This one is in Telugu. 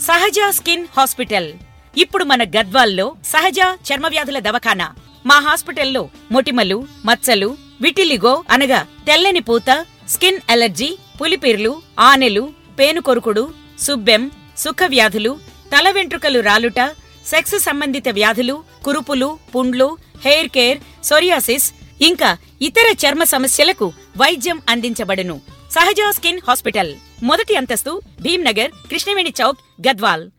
సహజ స్కిన్ హాస్పిటల్ ఇప్పుడు మన గద్వాల్లో సహజ చర్మ వ్యాధుల దవాఖానా మా హాస్పిటల్లో మొటిమలు మచ్చలు విటిలిగో అనగా తెల్లని పూత స్కిన్ అలర్జీ పులిపిర్లు ఆనెలు పేనుకొరుకుడు సుబ్బెం సుఖ వ్యాధులు తల వెంట్రుకలు రాలుట సెక్స్ సంబంధిత వ్యాధులు కురుపులు పుండ్లు హెయిర్ కేర్ సొరియాసిస్ ఇంకా ఇతర చర్మ సమస్యలకు వైద్యం అందించబడును సహజ స్కిన్ హాస్పిటల్ మొదటి అంతస్తు భీమ్నగర్ కృష్ణవేణి చౌక్ గద్వాల్